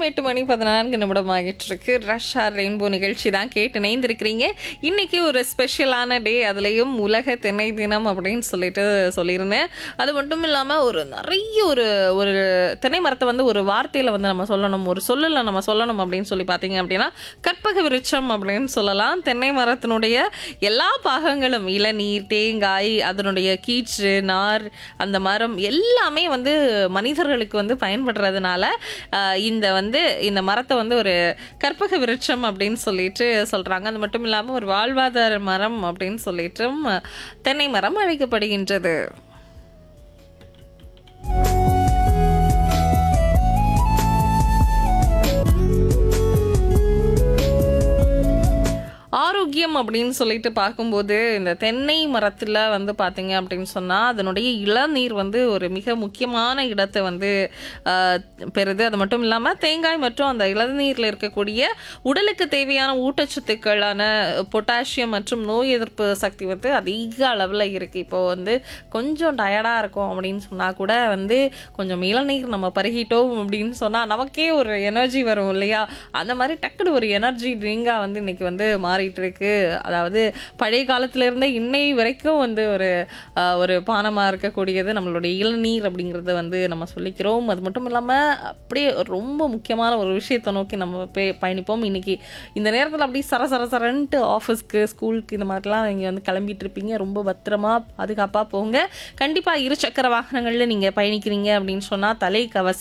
எட்டு மணி பதினான்கு நிமிடம் ஆகிட்டு இருக்கு ரஷ் ஆர் ரெயின்போ நிகழ்ச்சி தான் கேட்டு இணைந்திருக்கிறீங்க இன்னைக்கு ஒரு ஸ்பெஷலான டே அதுலேயும் உலக தென்னை தினம் அப்படின்னு சொல்லிட்டு சொல்லியிருந்தேன் அது மட்டும் இல்லாமல் ஒரு நிறைய ஒரு ஒரு தென்னை மரத்தை வந்து ஒரு வார்த்தையில் வந்து நம்ம சொல்லணும் ஒரு சொல்லில் நம்ம சொல்லணும் அப்படின்னு சொல்லி பார்த்தீங்க அப்படின்னா கற்பக விருட்சம் அப்படின்னு சொல்லலாம் தென்னை மரத்தினுடைய எல்லா பாகங்களும் இளநீர் தேங்காய் அதனுடைய கீற்று நார் அந்த மரம் எல்லாமே வந்து மனிதர்களுக்கு வந்து பயன்படுறதுனால ஆஹ், இந்த வந்து இந்த மரத்தை வந்து ஒரு கற்பக விருட்சம் அப்படின்னு சொல்லிட்டு சொல்றாங்க அது மட்டும் இல்லாமல் ஒரு வாழ்வாதார மரம் அப்படின்னு சொல்லிட்டும் தென்னை மரம் அழைக்கப்படுகின்றது ஆரோக்கியம் அப்படின்னு சொல்லிட்டு பார்க்கும்போது இந்த தென்னை மரத்தில் வந்து பார்த்தீங்க அப்படின்னு சொன்னால் அதனுடைய இளநீர் வந்து ஒரு மிக முக்கியமான இடத்தை வந்து ஆஹ், பெறுது அது மட்டும் இல்லாமல் தேங்காய் மற்றும் அந்த இளநீரில் இருக்கக்கூடிய உடலுக்கு தேவையான ஊட்டச்சத்துக்களான பொட்டாசியம் மற்றும் நோய் எதிர்ப்பு சக்தி வந்து அதிக அளவில் இருக்குது இப்போ வந்து கொஞ்சம் டயர்டாக இருக்கும் அப்படின்னு சொன்னால் கூட வந்து கொஞ்சம் இளநீர் நம்ம பருகிட்டோம் அப்படின்னு சொன்னால் நமக்கே ஒரு எனர்ஜி வரும் இல்லையா அந்த மாதிரி டக்குனு ஒரு எனர்ஜி ட்ரிங்காக வந்து இன்னைக்கு வந்து மாறிட்டு இருக்கு அதாவது பழைய காலத்துல இருந்தே இன்னை வரைக்கும் வந்து ஒரு ஆஹ், ஒரு பானமாக இருக்கக்கூடியது நம்மளுடைய இளநீர் அப்படிங்கிறத வந்து நம்ம சொல்லிக்கிறோம் அது மட்டும் இல்லாமல் அப்படியே ரொம்ப முக்கியமான ஒரு விஷயத்தை நோக்கி நம்ம பே- பயணிப்போம் இன்னைக்கு இந்த நேரத்தில் அப்படியே சர சர சரன்ட்டு ஆஃபீஸ்க்கு ஸ்கூலுக்கு இந்த மாதிரிலாம் நீங்கள் வந்து கிளம்பிட்டு இருப்பீங்க ரொம்ப பத்திரமா பாதுகாப்பாக போங்க கண்டிப்பாக இரு சக்கர வாகனங்களில் நீங்கள் பயணிக்கிறீங்க அப்படின்னு சொன்னால் தலை கவசம்